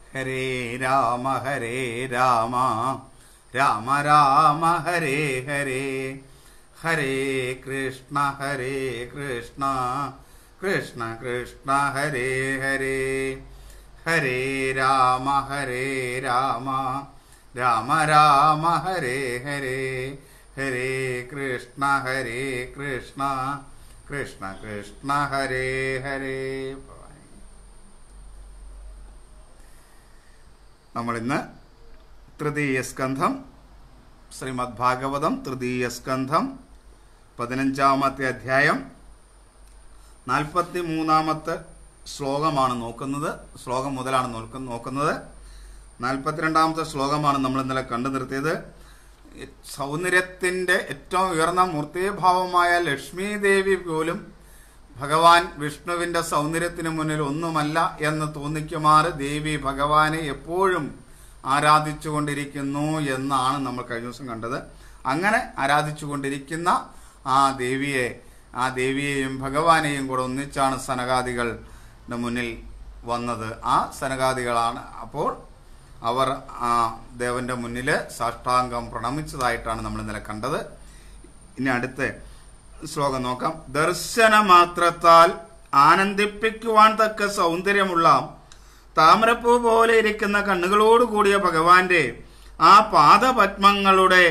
ഹരേ രാമ ഹരേ രാമ രാമ രാമ ഹരേ ഹരേ ഹരേ കൃഷ്ണ ഹരേ കൃഷ്ണ കൃഷ്ണ കൃഷ്ണ ഹരേ ഹരേ ഹരേ രാമ ഹരേ രാമ രാമ രാമ ഹരേ ഹരേ ഹരേ കൃഷ്ണ ഹരേ കൃഷ്ണ കൃഷ്ണ കൃഷ്ണ ഹരേ ഹരേ നമ്മളിന്ന് തൃതീയ സ്കന്ധം ശ്രീമദ് ഭാഗവതം തൃതീയ സ്കന്ധം പതിനഞ്ചാമത്തെ അധ്യായം നാൽപ്പത്തി മൂന്നാമത്തെ ശ്ലോകമാണ് നോക്കുന്നത് ശ്ലോകം മുതലാണ് നോക്ക- നോക്കുന്നത് നാൽപ്പത്തിരണ്ടാമത്തെ ശ്ലോകമാണ് നമ്മൾ ഇന്നലെ കണ്ടു നിർത്തിയത് സൗന്ദര്യത്തിൻ്റെ ഏറ്റവും ഉയർന്ന മൂർത്തിഭാവമായ ലക്ഷ്മി ദേവി പോലും ഭഗവാൻ വിഷ്ണുവിന്റെ സൗന്ദര്യത്തിന് മുന്നിൽ ഒന്നുമല്ല എന്ന് തോന്നിക്കുമാറ് ദേവി ഭഗവാനെ എപ്പോഴും ആരാധിച്ചുകൊണ്ടിരിക്കുന്നു എന്നാണ് നമ്മൾ കഴിഞ്ഞ ദിവസം കണ്ടത് അങ്ങനെ ആരാധിച്ചുകൊണ്ടിരിക്കുന്ന ആ ദേവിയെ ആ ദേവിയെയും ഭഗവാനെയും കൂടെ ഒന്നിച്ചാണ് സനകാദികളുടെ മുന്നിൽ വന്നത് ആ സനകാദികളാണ് അപ്പോൾ അവർ ആ ദേവന്റെ മുന്നിൽ സാഷ്ടാംഗം പ്രണമിച്ചതായിട്ടാണ് നമ്മൾ ഇന്നലെ കണ്ടത് ഇനി അടുത്ത ശ്ലോകം നോക്കാം ദർശന മാത്രത്താൽ ആനന്ദിപ്പിക്കുവാൻ തക്ക സൗന്ദര്യമുള്ള താമരപ്പൂ പോലെ ഇരിക്കുന്ന കണ്ണുകളോട് കൂടിയ ഭഗവാന്റെ ആ പാദപത്മങ്ങളുടെ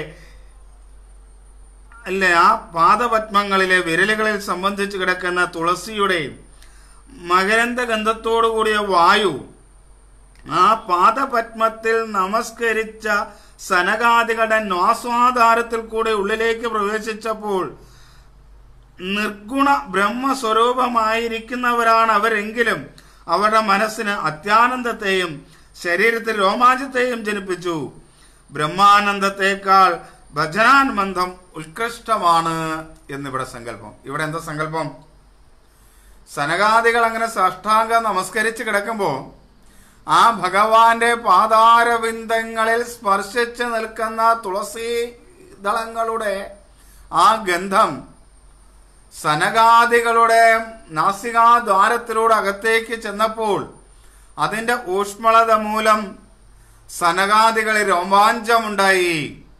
അല്ലെ ആ പാദപത്മങ്ങളിലെ വിരലുകളിൽ സംബന്ധിച്ച് കിടക്കുന്ന തുളസിയുടെ മകരന്ത ഗന്ധത്തോടു കൂടിയ വായു ആ പാദപത്മത്തിൽ നമസ്കരിച്ച സനകാദികളുടെ നാസ്വാധാരത്തിൽ കൂടെ ഉള്ളിലേക്ക് പ്രവേശിച്ചപ്പോൾ നിർഗുണ ബ്രഹ്മസ്വരൂപമായിരിക്കുന്നവരാണ് അവരെങ്കിലും അവരുടെ മനസ്സിന് അത്യാനന്ദത്തെയും ശരീരത്തിൽ രോമാഞ്ചത്തെയും ജനിപ്പിച്ചു ബ്രഹ്മാനന്ദത്തെക്കാൾ ഭജനാൻബന്ധം ഉത്കൃഷ്ടമാണ് എന്നിവിടെ സങ്കല്പം ഇവിടെ എന്താ സങ്കല്പം സനകാദികൾ അങ്ങനെ സാഷ്ടാംഗം നമസ്കരിച്ച് കിടക്കുമ്പോൾ ആ ഭഗവാന്റെ പാതാരവിന്ദങ്ങളിൽ സ്പർശിച്ച് നിൽക്കുന്ന തുളസി ദളങ്ങളുടെ ആ ഗന്ധം സനകാദികളുടെ നാസികാദ്വാരത്തിലൂടെ അകത്തേക്ക് ചെന്നപ്പോൾ അതിന്റെ ഊഷ്മളത മൂലം സനകാദികളിൽ രോമാഞ്ചമുണ്ടായി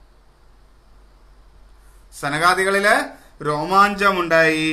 സനകാദികളില് രോമാഞ്ചമുണ്ടായി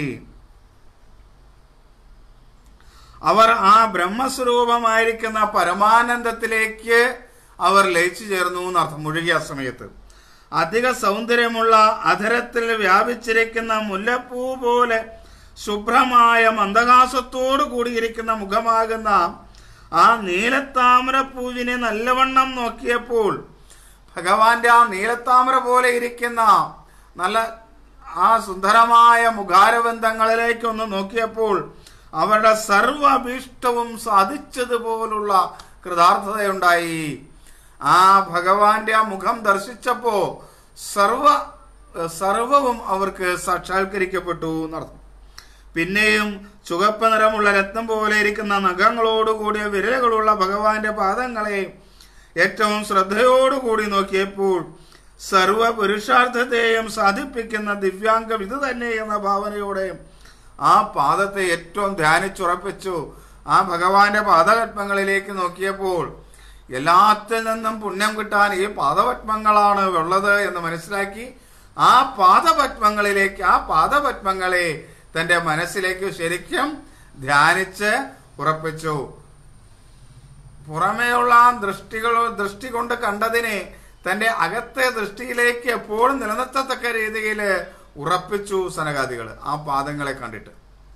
അവർ ആ ബ്രഹ്മസ്വരൂപമായിരിക്കുന്ന പരമാനന്ദത്തിലേക്ക് അവർ ലയിച്ചു ചേർന്നു എന്നർത്ഥം മുഴുകിയ സമയത്ത് അധിക സൗന്ദര്യമുള്ള അധരത്തിൽ വ്യാപിച്ചിരിക്കുന്ന മുല്ലപ്പൂ പോലെ ശുഭ്രമായ മന്ദഹാസത്തോടു കൂടിയിരിക്കുന്ന മുഖമാകുന്ന ആ നീലത്താമരപ്പൂവിനെ നല്ലവണ്ണം നോക്കിയപ്പോൾ ഭഗവാന്റെ ആ നീലത്താമര പോലെ ഇരിക്കുന്ന നല്ല ആ സുന്ദരമായ മുഖാരബന്ധങ്ങളിലേക്ക് ഒന്ന് നോക്കിയപ്പോൾ അവരുടെ സർവഭീഷ്ടവും സാധിച്ചതുപോലുള്ള കൃതാർത്ഥതയുണ്ടായി ആ ഭഗവാന്റെ ആ മുഖം ദർശിച്ചപ്പോ സർവ സർവവും അവർക്ക് സാക്ഷാത്കരിക്കപ്പെട്ടു എന്നർത്ഥം പിന്നെയും ചുവപ്പ് നിറമുള്ള രത്നം പോലെ ഇരിക്കുന്ന നഖങ്ങളോടുകൂടിയ വിരലുകളുള്ള ഭഗവാന്റെ പാദങ്ങളെ ഏറ്റവും ശ്രദ്ധയോടുകൂടി നോക്കിയപ്പോൾ സർവ പുരുഷാർത്ഥത്തെയും സാധിപ്പിക്കുന്ന ദിവ്യാംഗം ഇത് തന്നെ എന്ന ഭാവനയോടെ ആ പാദത്തെ ഏറ്റവും ധ്യാനിച്ചുറപ്പിച്ചു ആ ഭഗവാന്റെ പാദപത്മങ്ങളിലേക്ക് നോക്കിയപ്പോൾ എല്ലാത്തിൽ നിന്നും പുണ്യം കിട്ടാൻ ഈ പാദപത്മങ്ങളാണ് ഉള്ളത് എന്ന് മനസ്സിലാക്കി ആ പാദപത്മങ്ങളിലേക്ക് ആ പാദപത്മങ്ങളെ തന്റെ മനസ്സിലേക്ക് ശരിക്കും ധ്യാനിച്ച് ഉറപ്പിച്ചു പുറമേയുള്ള ആ ദൃഷ്ടികൾ ദൃഷ്ടി കൊണ്ട് കണ്ടതിനെ തന്റെ അകത്തെ ദൃഷ്ടിയിലേക്ക് എപ്പോഴും നിലനിർത്തത്തക്ക രീതിയിൽ ഉറപ്പിച്ചു സനകാദികൾ ആ പാദങ്ങളെ കണ്ടിട്ട്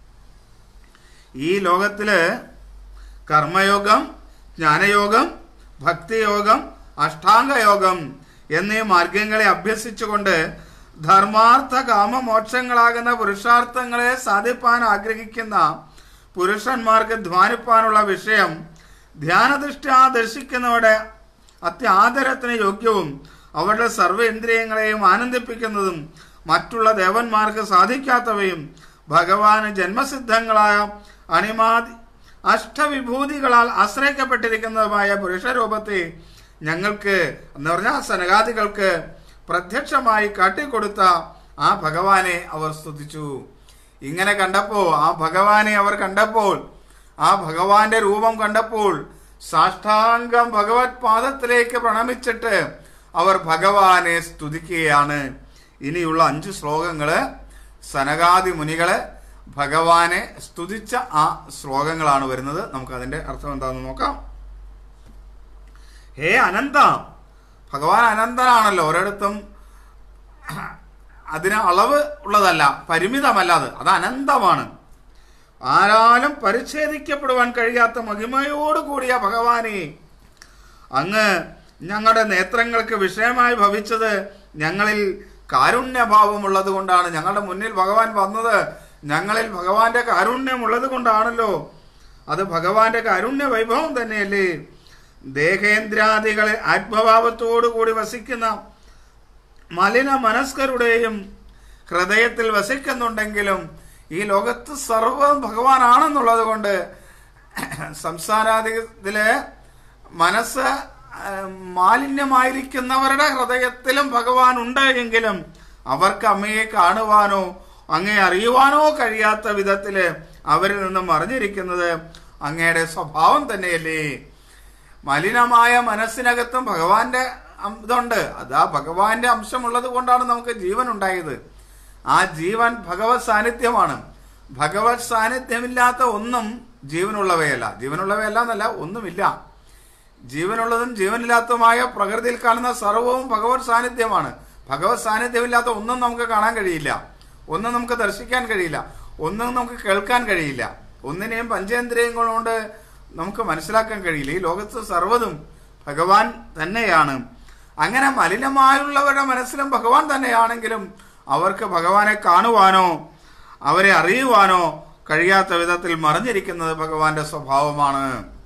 ഈ ലോകത്തില് കർമ്മയോഗം ജ്ഞാനയോഗം ഭക്തിയോഗം അഷ്ടാംഗയോഗം എന്നീ മാർഗങ്ങളെ അഭ്യസിച്ചുകൊണ്ട് ധർമാർത്ഥ കാമമോക്ഷങ്ങളാകുന്ന പുരുഷാർത്ഥങ്ങളെ സാധിപ്പാൻ ആഗ്രഹിക്കുന്ന പുരുഷന്മാർക്ക് ധ്വാനിപ്പാനുള്ള വിഷയം ധ്യാനദൃഷ്ട്യാ ദർശിക്കുന്നവരുടെ അത്യാദരത്തിന് യോഗ്യവും അവരുടെ സർവ്വ ഇന്ദ്രിയങ്ങളെയും ആനന്ദിപ്പിക്കുന്നതും മറ്റുള്ള ദേവന്മാർക്ക് സാധിക്കാത്തവയും ഭഗവാന് ജന്മസിദ്ധങ്ങളായ അണിമാതി അഷ്ടവിഭൂതികളാൽ ആശ്രയിക്കപ്പെട്ടിരിക്കുന്നതുമായ പുരുഷരൂപത്തെ ഞങ്ങൾക്ക് എന്ന് പറഞ്ഞാൽ സനകാദികൾക്ക് പ്രത്യക്ഷമായി കാട്ടിക്കൊടുത്ത ആ ഭഗവാനെ അവർ സ്തുതിച്ചു ഇങ്ങനെ കണ്ടപ്പോൾ ആ ഭഗവാനെ അവർ കണ്ടപ്പോൾ ആ ഭഗവാന്റെ രൂപം കണ്ടപ്പോൾ സാഷ്ടാംഗം ഭഗവത് പാദത്തിലേക്ക് പ്രണമിച്ചിട്ട് അവർ ഭഗവാനെ സ്തുതിക്കുകയാണ് ഇനിയുള്ള അഞ്ച് ശ്ലോകങ്ങള് സനകാദി മുനികള് ഭഗവാനെ സ്തുതിച്ച ആ ശ്ലോകങ്ങളാണ് വരുന്നത് നമുക്ക് അതിന്റെ അർത്ഥം എന്താണെന്ന് നോക്കാം ഹേ അനന്ത ഭഗവാൻ അനന്തനാണല്ലോ ഒരിടത്തും അതിന് അളവ് ഉള്ളതല്ല പരിമിതമല്ല അത് അത് അനന്തമാണ് ആരാലും പരിച്ഛേദിക്കപ്പെടുവാൻ കഴിയാത്ത മഹിമയോട് കൂടിയ ഭഗവാനെ അങ്ങ് ഞങ്ങളുടെ നേത്രങ്ങൾക്ക് വിഷയമായി ഭവിച്ചത് ഞങ്ങളിൽ കാരുണ്യഭാവമുള്ളത് കൊണ്ടാണ് ഞങ്ങളുടെ മുന്നിൽ ഭഗവാൻ വന്നത് ഞങ്ങളിൽ ഭഗവാന്റെ കാരുണ്യം ഉള്ളത് കൊണ്ടാണല്ലോ അത് ഭഗവാന്റെ കാരുണ്യ വൈഭവം തന്നെയല്ലേ ദേഹേന്ദ്രാദികളെ ആത്മഭാവത്തോടു കൂടി വസിക്കുന്ന മലിന മനസ്കരുടെയും ഹൃദയത്തിൽ വസിക്കുന്നുണ്ടെങ്കിലും ഈ ലോകത്ത് സർവ്വം ഭഗവാനാണെന്നുള്ളത് കൊണ്ട് സംസാരാധികത്തില് മനസ്സ് ആ, മാലിന്യമായിരിക്കുന്നവരുടെ ഹൃദയത്തിലും ഭഗവാൻ ഉണ്ട് എങ്കിലും അവർക്ക് അമ്മയെ കാണുവാനോ അങ്ങേ അറിയുവാനോ കഴിയാത്ത വിധത്തില് അവരിൽ നിന്നും മറിഞ്ഞിരിക്കുന്നത് അങ്ങയുടെ സ്വഭാവം തന്നെയല്ലേ മലിനമായ മനസ്സിനകത്തും ഭഗവാന്റെ അം- ഇതുണ്ട് അത് ആ ഭഗവാന്റെ അംശമുള്ളത് കൊണ്ടാണ് നമുക്ക് ജീവൻ ഉണ്ടായത് ആ ജീവൻ ഭഗവത് സാന്നിധ്യമാണ് ഭഗവത് സാന്നിധ്യമില്ലാത്ത ഒന്നും ജീവനുള്ളവയല്ല ജീവനുള്ളവയല്ല എന്നല്ല ഒന്നുമില്ല ജീവനുള്ളതും ജീവനില്ലാത്തതുമായ പ്രകൃതിയിൽ കാണുന്ന സർവവും ഭഗവത് സാന്നിധ്യമാണ് ഭഗവത് സാന്നിധ്യമില്ലാത്ത ഒന്നും നമുക്ക് കാണാൻ കഴിയില്ല ഒന്നും നമുക്ക് ദർശിക്കാൻ കഴിയില്ല ഒന്നും നമുക്ക് കേൾക്കാൻ കഴിയില്ല ഒന്നിനെയും പഞ്ചേന്ദ്രിയങ്ങൾ കൊണ്ട് നമുക്ക് മനസ്സിലാക്കാൻ കഴിയില്ല ഈ ലോകത്ത് സർവ്വതും ഭഗവാൻ തന്നെയാണ് അങ്ങനെ മലിനമായുള്ളവരുടെ മനസ്സിലും ഭഗവാൻ തന്നെയാണെങ്കിലും അവർക്ക് ഭഗവാനെ കാണുവാനോ അവരെ അറിയുവാനോ കഴിയാത്ത വിധത്തിൽ മറിഞ്ഞിരിക്കുന്നത് ഭഗവാന്റെ സ്വഭാവമാണ്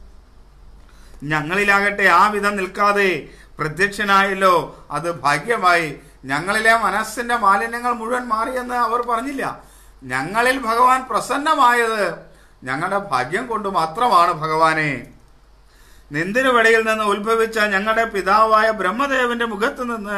ഞങ്ങളിലാകട്ടെ ആ വിധം നിൽക്കാതെ പ്രത്യക്ഷനായല്ലോ അത് ഭാഗ്യമായി ഞങ്ങളിലെ മനസ്സിന്റെ മാലിന്യങ്ങൾ മുഴുവൻ മാറിയെന്ന് അവർ പറഞ്ഞില്ല ഞങ്ങളിൽ ഭഗവാൻ പ്രസന്നമായത് ഞങ്ങളുടെ ഭാഗ്യം കൊണ്ട് മാത്രമാണ് ഭഗവാനെ നിന്തിരുവടിയിൽ നിന്ന് ഉത്ഭവിച്ച ഞങ്ങളുടെ പിതാവായ ബ്രഹ്മദേവന്റെ മുഖത്ത് നിന്ന്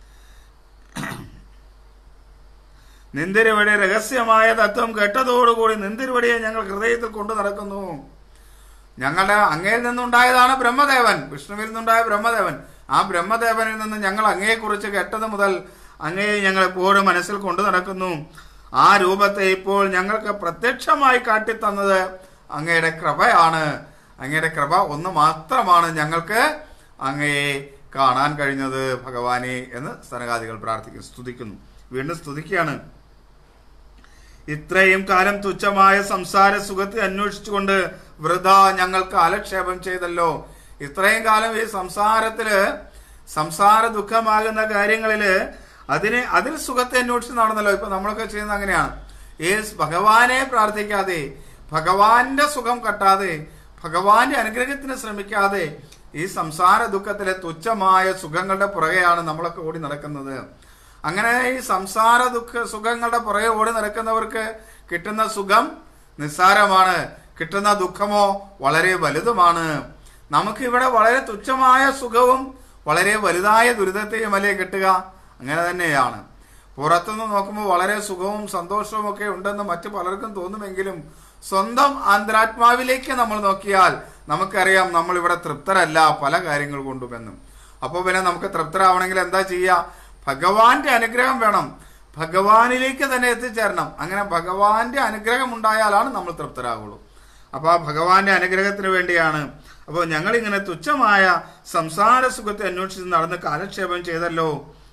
നിന്തിരുവടി രഹസ്യമായ തത്വം കേട്ടതോടുകൂടി നിന്തിരുവടിയെ ഞങ്ങൾ ഹൃദയത്തിൽ കൊണ്ടു നടക്കുന്നു ഞങ്ങളുടെ അങ്ങയിൽ നിന്നുണ്ടായതാണ് ബ്രഹ്മദേവൻ വിഷ്ണുവിൽ നിന്നുണ്ടായ ബ്രഹ്മദേവൻ ആ ബ്രഹ്മദേവനിൽ നിന്ന് ഞങ്ങൾ അങ്ങയെക്കുറിച്ച് കേട്ടത് മുതൽ അങ്ങയെ ഞങ്ങൾ എപ്പോഴും മനസ്സിൽ കൊണ്ടു നടക്കുന്നു ആ രൂപത്തെ ഇപ്പോൾ ഞങ്ങൾക്ക് പ്രത്യക്ഷമായി കാട്ടിത്തന്നത് അങ്ങയുടെ കൃപയാണ് അങ്ങയുടെ കൃപ ഒന്ന് മാത്രമാണ് ഞങ്ങൾക്ക് അങ്ങയെ കാണാൻ കഴിഞ്ഞത് ഭഗവാനെ എന്ന് സനകാദികൾ പ്രാർത്ഥിക്കുന്നു സ്തുതിക്കുന്നു വീണ്ടും സ്തുതിക്കുകയാണ് ഇത്രയും കാലം തുച്ഛമായ സംസാര സുഖത്തെ അന്വേഷിച്ചുകൊണ്ട് വൃഥ ഞങ്ങൾക്ക് അലക്ഷേപം ചെയ്തല്ലോ ഇത്രയും കാലം ഈ സംസാരത്തില് സംസാര ദുഃഖമാകുന്ന കാര്യങ്ങളില് അതിനെ അതിൽ സുഖത്തെ അന്വേഷിച്ച് നടന്നല്ലോ ഇപ്പൊ നമ്മളൊക്കെ ചെയ്യുന്നത് അങ്ങനെയാണ് ഈ ഭഗവാനെ പ്രാർത്ഥിക്കാതെ ഭഗവാന്റെ സുഖം കട്ടാതെ ഭഗവാന്റെ അനുഗ്രഹത്തിന് ശ്രമിക്കാതെ ഈ സംസാര ദുഃഖത്തിലെ തുച്ഛമായ സുഖങ്ങളുടെ പുറകെയാണ് നമ്മളൊക്കെ ഓടി നടക്കുന്നത് അങ്ങനെ ഈ സംസാര ദുഃഖ സുഖങ്ങളുടെ പുറകെ ഓടി നടക്കുന്നവർക്ക് കിട്ടുന്ന സുഖം നിസ്സാരമാണ് കിട്ടുന്ന ദുഃഖമോ വളരെ വലുതുമാണ് നമുക്ക് ഇവിടെ വളരെ തുച്ഛമായ സുഖവും വളരെ വലുതായ ദുരിതത്തെയും അല്ലേ കിട്ടുക അങ്ങനെ തന്നെയാണ് പുറത്തുനിന്ന് നോക്കുമ്പോൾ വളരെ സുഖവും സന്തോഷവും ഒക്കെ ഉണ്ടെന്ന് മറ്റു പലർക്കും തോന്നുമെങ്കിലും സ്വന്തം ആന്തരാത്മാവിലേക്ക് നമ്മൾ നോക്കിയാൽ നമുക്കറിയാം നമ്മൾ ഇവിടെ തൃപ്തരല്ല പല കാര്യങ്ങൾ കൊണ്ടുമെന്നും അപ്പോൾ പിന്നെ നമുക്ക് തൃപ്തരാവണമെങ്കിൽ എന്താ ചെയ്യുക ഭഗവാന്റെ അനുഗ്രഹം വേണം ഭഗവാനിലേക്ക് തന്നെ എത്തിച്ചേരണം അങ്ങനെ ഭഗവാന്റെ അനുഗ്രഹം ഉണ്ടായാലാണ് നമ്മൾ തൃപ്തരാകുള്ളൂ അപ്പൊ ആ ഭഗവാന്റെ അനുഗ്രഹത്തിന് വേണ്ടിയാണ് അപ്പോൾ ഞങ്ങൾ ഇങ്ങനെ തുച്ഛമായ സംസാര സുഖത്തെ അന്വേഷിച്ച് നടന്ന് കാലക്ഷേപം ചെയ്തല്ലോ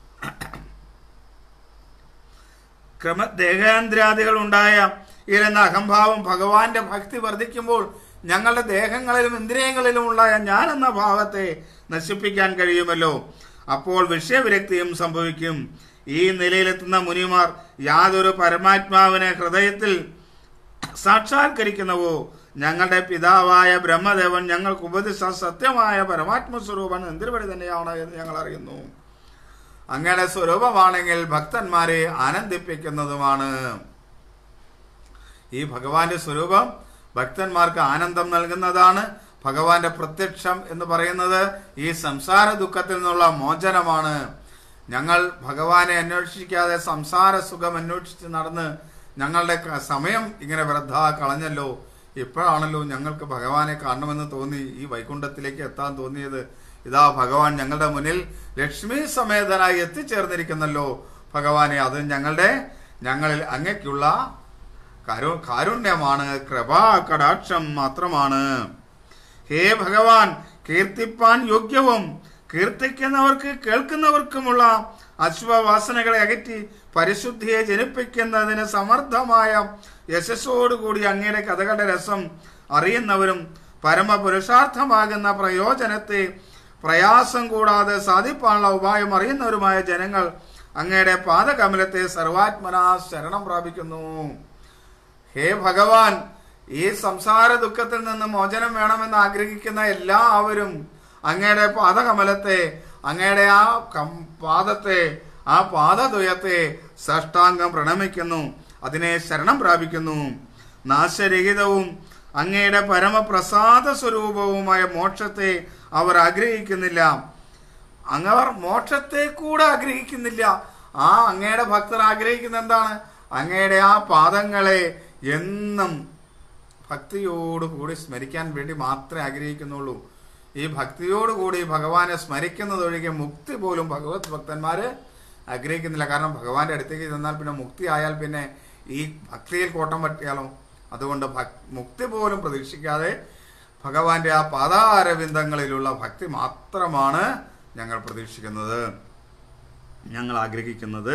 ക്രമ ദേഹാന്തരാദികൾ ഉണ്ടായ ഇതെന്ന അഹംഭാവം ഭഗവാന്റെ ഭക്തി വർദ്ധിക്കുമ്പോൾ ഞങ്ങളുടെ ദേഹങ്ങളിലും ഇന്ദ്രിയങ്ങളിലും ഉണ്ടായ ഞാൻ എന്ന ഭാവത്തെ നശിപ്പിക്കാൻ കഴിയുമല്ലോ അപ്പോൾ വിഷയവിരക്തിയും സംഭവിക്കും ഈ നിലയിലെത്തുന്ന മുനിമാർ യാതൊരു പരമാത്മാവിനെ ഹൃദയത്തിൽ സാക്ഷാത്കരിക്കുന്നവോ ഞങ്ങളുടെ പിതാവായ ബ്രഹ്മദേവൻ ഞങ്ങൾക്ക് ഉപദേശിച്ച സത്യമായ പരമാത്മ സ്വരൂപൻ എന്തിരുപടി തന്നെയാണ് എന്ന് ഞങ്ങൾ അറിയുന്നു അങ്ങയുടെ സ്വരൂപമാണെങ്കിൽ ഭക്തന്മാരെ ആനന്ദിപ്പിക്കുന്നതുമാണ് ഈ ഭഗവാന്റെ സ്വരൂപം ഭക്തന്മാർക്ക് ആനന്ദം നൽകുന്നതാണ് ഭഗവാന്റെ പ്രത്യക്ഷം എന്ന് പറയുന്നത് ഈ സംസാര ദുഃഖത്തിൽ നിന്നുള്ള മോചനമാണ് ഞങ്ങൾ ഭഗവാനെ അന്വേഷിക്കാതെ സംസാര സുഖം അന്വേഷിച്ച് നടന്ന് ഞങ്ങളുടെ ക- സമയം ഇങ്ങനെ വൃദ്ധ കളഞ്ഞല്ലോ ഇപ്പോഴാണല്ലോ ഞങ്ങൾക്ക് ഭഗവാനെ കാണണമെന്ന് തോന്നി ഈ വൈകുണ്ഠത്തിലേക്ക് എത്താൻ തോന്നിയത് ഇതാ ഭഗവാൻ ഞങ്ങളുടെ മുന്നിൽ ലക്ഷ്മി സമേതനായി എത്തിച്ചേർന്നിരിക്കുന്നല്ലോ ഭഗവാനെ അത് ഞങ്ങളുടെ ഞങ്ങളിൽ അങ്ങയ്ക്കുള്ള കരു കാരുണ്യമാണ് കൃപാ കടാക്ഷം മാത്രമാണ് ഹേ ഭഗവാൻ കീർത്തിപ്പാൻ യോഗ്യവും കീർത്തിക്കുന്നവർക്ക് കേൾക്കുന്നവർക്കുമുള്ള അശ്വവാസനകളെ അകറ്റി പരിശുദ്ധിയെ ജനിപ്പിക്കുന്നതിന് സമർത്ഥമായ യശസ്സോടുകൂടി അങ്ങയുടെ കഥകളുടെ രസം അറിയുന്നവരും പരമപുരുഷാർത്ഥമാകുന്ന പ്രയോജനത്തെ പ്രയാസം കൂടാതെ സാധിപ്പാനുള്ള ഉപായം അറിയുന്നവരുമായ ജനങ്ങൾ അങ്ങയുടെ പാദകമലത്തെ സർവാത്മനാ ശരണം പ്രാപിക്കുന്നു ഹേ ഭഗവാൻ ഈ സംസാര ദുഃഖത്തിൽ നിന്ന് മോചനം വേണമെന്ന് ആഗ്രഹിക്കുന്ന എല്ലാവരും അങ്ങയുടെ പാദകമലത്തെ അങ്ങയുടെ ആ കം- പാദത്തെ ആ പാദദ്വയത്തെ സഷ്ടാംഗം പ്രണമിക്കുന്നു അതിനെ ശരണം പ്രാപിക്കുന്നു നാശരഹിതവും അങ്ങയുടെ പരമപ്രസാദ സ്വരൂപവുമായ മോക്ഷത്തെ അവർ ആഗ്രഹിക്കുന്നില്ല അങ്ങവർ മോക്ഷത്തെ കൂടെ ആഗ്രഹിക്കുന്നില്ല ആ അങ്ങയുടെ ഭക്തർ ആഗ്രഹിക്കുന്ന എന്താണ് അങ്ങയുടെ ആ പാദങ്ങളെ എന്നും ഭക്തിയോടുകൂടി സ്മരിക്കാൻ വേണ്ടി മാത്രമേ ആഗ്രഹിക്കുന്നുള്ളൂ ഈ ഭക്തിയോടുകൂടി ഭഗവാനെ സ്മരിക്കുന്നതൊഴികെ മുക്തി പോലും ഭഗവത് ഭക്തന്മാര് ആഗ്രഹിക്കുന്നില്ല കാരണം ഭഗവാന്റെ അടുത്തേക്ക് ചെന്നാൽ പിന്നെ മുക്തി ആയാൽ പിന്നെ ഈ ഭക്തിയിൽ കോട്ടം പറ്റിയാലോ അതുകൊണ്ട് ഭക് മുക്തി പോലും പ്രതീക്ഷിക്കാതെ ഭഗവാന്റെ ആ പാതാരവിന്ദങ്ങളിലുള്ള ഭക്തി മാത്രമാണ് ഞങ്ങൾ പ്രതീക്ഷിക്കുന്നത് ഞങ്ങൾ ആഗ്രഹിക്കുന്നത്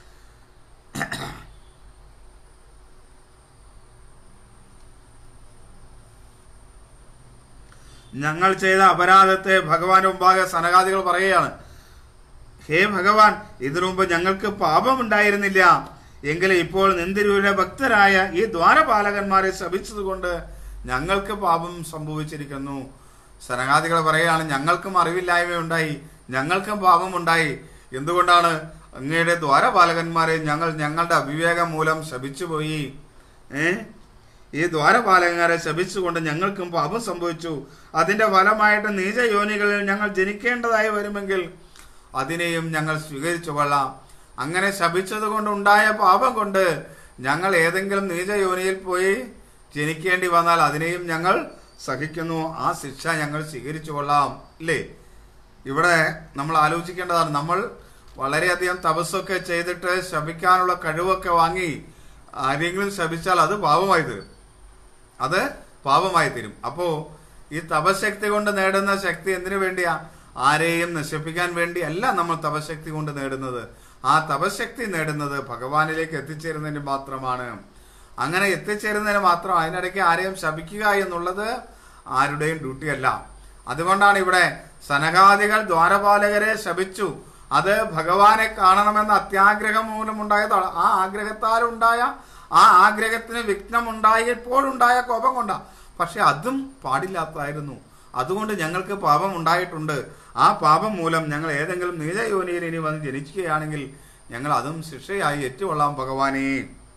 ഞങ്ങൾ ചെയ്ത അപരാധത്തെ ഭഗവാൻ മുമ്പാകെ സനകാദികൾ പറയുകയാണ് ഹേ ഭഗവാൻ ഇതിനു മുമ്പ് ഞങ്ങൾക്ക് പാപമുണ്ടായിരുന്നില്ല എങ്കിലും ഇപ്പോൾ നിന്തിരൂരിലെ ഭക്തരായ ഈ ദ്വാരപാലകന്മാരെ ശപിച്ചതുകൊണ്ട് ഞങ്ങൾക്ക് പാപം സംഭവിച്ചിരിക്കുന്നു സനകാദികൾ പറയുകയാണ് ഞങ്ങൾക്കും അറിവില്ലായ്മയുണ്ടായി ഞങ്ങൾക്കും പാപമുണ്ടായി എന്തുകൊണ്ടാണ് അങ്ങയുടെ ദ്വാരപാലകന്മാരെ ഞങ്ങൾ ഞങ്ങളുടെ അവിവേകം മൂലം ശപിച്ചുപോയി ഏ ഈ ദ്വാരപാലകന്മാരെ ശപിച്ചുകൊണ്ട് ഞങ്ങൾക്കും പാപം സംഭവിച്ചു അതിന്റെ ഫലമായിട്ട് നീചയോനികളിൽ ഞങ്ങൾ ജനിക്കേണ്ടതായി വരുമെങ്കിൽ അതിനെയും ഞങ്ങൾ സ്വീകരിച്ചു കൊള്ളാം അങ്ങനെ ശപിച്ചത് കൊണ്ട് ഉണ്ടായ പാപം കൊണ്ട് ഞങ്ങൾ ഏതെങ്കിലും നീചയോനിയിൽ പോയി ജനിക്കേണ്ടി വന്നാൽ അതിനെയും ഞങ്ങൾ സഹിക്കുന്നു ആ ശിക്ഷ ഞങ്ങൾ സ്വീകരിച്ചു കൊള്ളാം ഇല്ലേ ഇവിടെ നമ്മൾ ആലോചിക്കേണ്ടതാണ് നമ്മൾ വളരെയധികം തപസ്സൊക്കെ ചെയ്തിട്ട് ശപിക്കാനുള്ള കഴിവൊക്കെ വാങ്ങി ആരെങ്കിലും ശപിച്ചാൽ അത് പാപമായി തീരും അത് പാപമായി തീരും അപ്പോ ഈ തപശക്തി കൊണ്ട് നേടുന്ന ശക്തി എന്തിനു വേണ്ടിയാ ആരെയും നശിപ്പിക്കാൻ വേണ്ടി അല്ല നമ്മൾ തപശക്തി കൊണ്ട് നേടുന്നത് ആ തപശക്തി നേടുന്നത് ഭഗവാനിലേക്ക് എത്തിച്ചേരുന്നതിന് മാത്രമാണ് അങ്ങനെ എത്തിച്ചേരുന്നതിന് മാത്രം അതിനിടയ്ക്ക് ആരെയും ശപിക്കുക എന്നുള്ളത് ആരുടെയും ഡ്യൂട്ടി അല്ല അതുകൊണ്ടാണ് ഇവിടെ സനകാദികൾ ദ്വാരപാലകരെ ശപിച്ചു അത് ഭഗവാനെ കാണണമെന്ന അത്യാഗ്രഹം മൂലമുണ്ടായതാണ് ആ ആഗ്രഹത്താലുണ്ടായ ആ ആഗ്രഹത്തിന് വിഘ്നമുണ്ടായപ്പോഴുണ്ടായ കോപം കൊണ്ടാ പക്ഷെ അതും പാടില്ലാത്തതായിരുന്നു അതുകൊണ്ട് ഞങ്ങൾക്ക് പാപം ഉണ്ടായിട്ടുണ്ട് ആ പാപം മൂലം ഞങ്ങൾ ഏതെങ്കിലും നീലയോനിയിൽ ഇനി വന്ന് ജനിക്കുകയാണെങ്കിൽ ഞങ്ങൾ അതും ശിക്ഷയായി ഏറ്റുകൊള്ളാം ഭഗവാനെ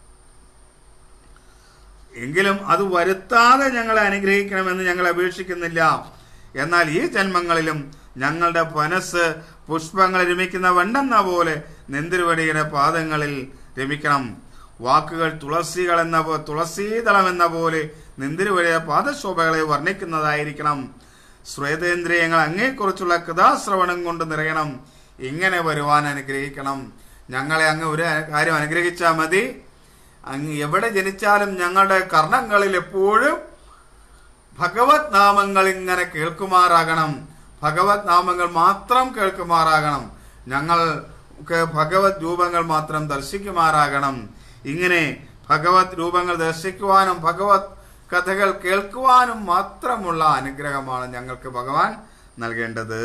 എങ്കിലും അത് വരുത്താതെ ഞങ്ങളെ അനുഗ്രഹിക്കണമെന്ന് ഞങ്ങൾ അപേക്ഷിക്കുന്നില്ല എന്നാൽ ഈ ജന്മങ്ങളിലും ഞങ്ങളുടെ മനസ്സ് പുഷ്പങ്ങൾ രമിക്കുന്ന വെണ്ടെന്ന പോലെ നെന്തിരുവടിയുടെ പാദങ്ങളിൽ രമിക്കണം വാക്കുകൾ തുളസികൾ എന്ന പോ- തുളസീതളം എന്ന പോലെ നെന്തിരുവടിയുടെ പാദശോഭകളെ വർണ്ണിക്കുന്നതായിരിക്കണം ശ്വേതേന്ദ്രിയങ്ങൾ അങ്ങേക്കുറിച്ചുള്ള കഥാശ്രവണം കൊണ്ട് നിറയണം ഇങ്ങനെ വരുവാൻ അനുഗ്രഹിക്കണം ഞങ്ങളെ അങ്ങ് ഒരു കാര്യം അനുഗ്രഹിച്ചാൽ മതി അങ്ങ് എവിടെ ജനിച്ചാലും ഞങ്ങളുടെ കർണങ്ങളിൽ എപ്പോഴും ഭഗവത് നാമങ്ങൾ ഇങ്ങനെ കേൾക്കുമാറാകണം ഭഗവത് നാമങ്ങൾ മാത്രം കേൾക്കുമാറാകണം ഞങ്ങൾക്ക് ഭഗവത് രൂപങ്ങൾ മാത്രം ദർശിക്കുമാറാകണം ഇങ്ങനെ ഭഗവത് രൂപങ്ങൾ ദർശിക്കുവാനും ഭഗവത് കഥകൾ കേൾക്കുവാനും മാത്രമുള്ള അനുഗ്രഹമാണ് ഞങ്ങൾക്ക് ഭഗവാൻ നൽകേണ്ടത്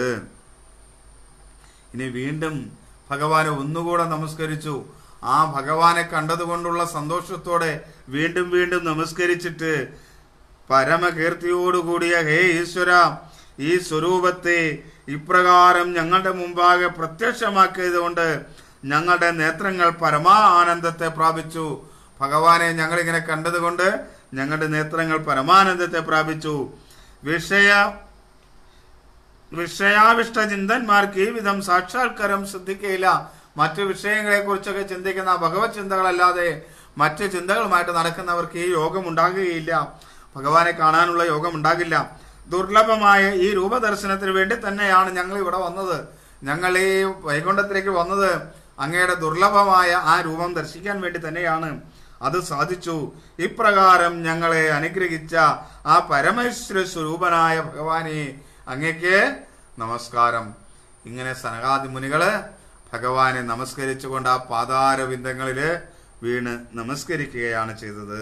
ഇനി വീണ്ടും ഭഗവാനെ ഒന്നുകൂടെ നമസ്കരിച്ചു ആ ഭഗവാനെ കണ്ടതുകൊണ്ടുള്ള സന്തോഷത്തോടെ വീണ്ടും വീണ്ടും നമസ്കരിച്ചിട്ട് പരമകീർത്തിയോടുകൂടിയ ഹേ ഈശ്വര ഈ സ്വരൂപത്തെ ഇപ്രകാരം ഞങ്ങളുടെ മുമ്പാകെ പ്രത്യക്ഷമാക്കിയത് കൊണ്ട് ഞങ്ങളുടെ നേത്രങ്ങൾ പരമാ ആനന്ദത്തെ പ്രാപിച്ചു ഭഗവാനെ ഞങ്ങളിങ്ങനെ കണ്ടതുകൊണ്ട് ഞങ്ങളുടെ നേത്രങ്ങൾ പരമാനന്ദത്തെ പ്രാപിച്ചു വിഷയ വിഷയാവിഷ്ട ചിന്തന്മാർക്ക് ഈ വിധം സാക്ഷാത്കാരം ശ്രദ്ധിക്കയില്ല മറ്റു വിഷയങ്ങളെ കുറിച്ചൊക്കെ ചിന്തിക്കുന്ന ഭഗവത് ചിന്തകളല്ലാതെ മറ്റ് ചിന്തകളുമായിട്ട് നടക്കുന്നവർക്ക് ഈ യോഗം ഉണ്ടാകുകയില്ല ഭഗവാനെ കാണാനുള്ള യോഗം ഉണ്ടാകില്ല ദുർലഭമായ ഈ രൂപദർശനത്തിന് വേണ്ടി തന്നെയാണ് ഞങ്ങൾ ഇവിടെ വന്നത് ഞങ്ങൾ ഈ വൈകുണ്ഠത്തിലേക്ക് വന്നത് അങ്ങയുടെ ദുർലഭമായ ആ രൂപം ദർശിക്കാൻ വേണ്ടി തന്നെയാണ് അത് സാധിച്ചു ഇപ്രകാരം ഞങ്ങളെ അനുഗ്രഹിച്ച ആ പരമേശ്വര സ്വരൂപനായ ഭഗവാനെ അങ്ങേക്ക് നമസ്കാരം ഇങ്ങനെ സനകാദി മുനികള് ഭഗവാനെ നമസ്കരിച്ചുകൊണ്ട് ആ പാതാരവിന്ദങ്ങളില് വീണ് നമസ്കരിക്കുകയാണ് ചെയ്തത്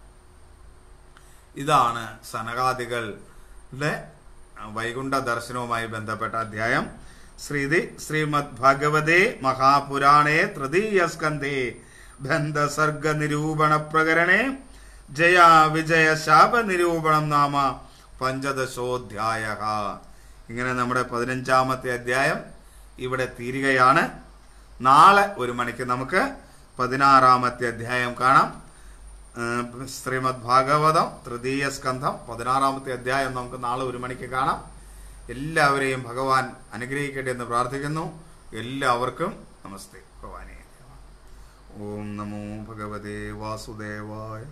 ഇതാണ് സനകാദികളുടെ വൈകുണ്ഠ ദർശനവുമായി ബന്ധപ്പെട്ട അധ്യായം ശ്രീതി ശ്രീമദ് ഭഗവതേ മഹാപുരാണേ തൃതീയ സ്കന്ധേ ബന്ധസർഗ നിരൂപണ പ്രകരണേ ജയ വിജയ ശാപ നിരൂപണം നാമ പഞ്ചദശോധ്യായ ഇങ്ങനെ നമ്മുടെ പതിനഞ്ചാമത്തെ അധ്യായം ഇവിടെ തീരുകയാണ് നാളെ ഒരു മണിക്ക് നമുക്ക് പതിനാറാമത്തെ അധ്യായം കാണാം ഏഹ് ശ്രീമദ് ഭാഗവതം തൃതീയ സ്കന്ധം പതിനാറാമത്തെ അധ്യായം നമുക്ക് നാളെ ഒരു മണിക്ക് കാണാം എല്ലാവരെയും ഭഗവാൻ അനുഗ്രഹിക്കട്ടെ എന്ന് പ്രാർത്ഥിക്കുന്നു എല്ലാവർക്കും നമസ്തേ ഭഗവാനെ ഓം നമോ ഭഗവതേ വാസുദേവായ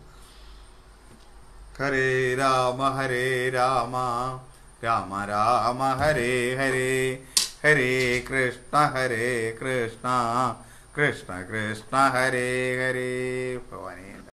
ഹരേ രാമ ഹരേ രാമ രാമ രാമ ഹരേ ഹരേ ഹരേ കൃഷ്ണ ഹരേ കൃഷ്ണ കൃഷ്ണ കൃഷ്ണ ഹരേ ഹരേ ഭഗവാനെ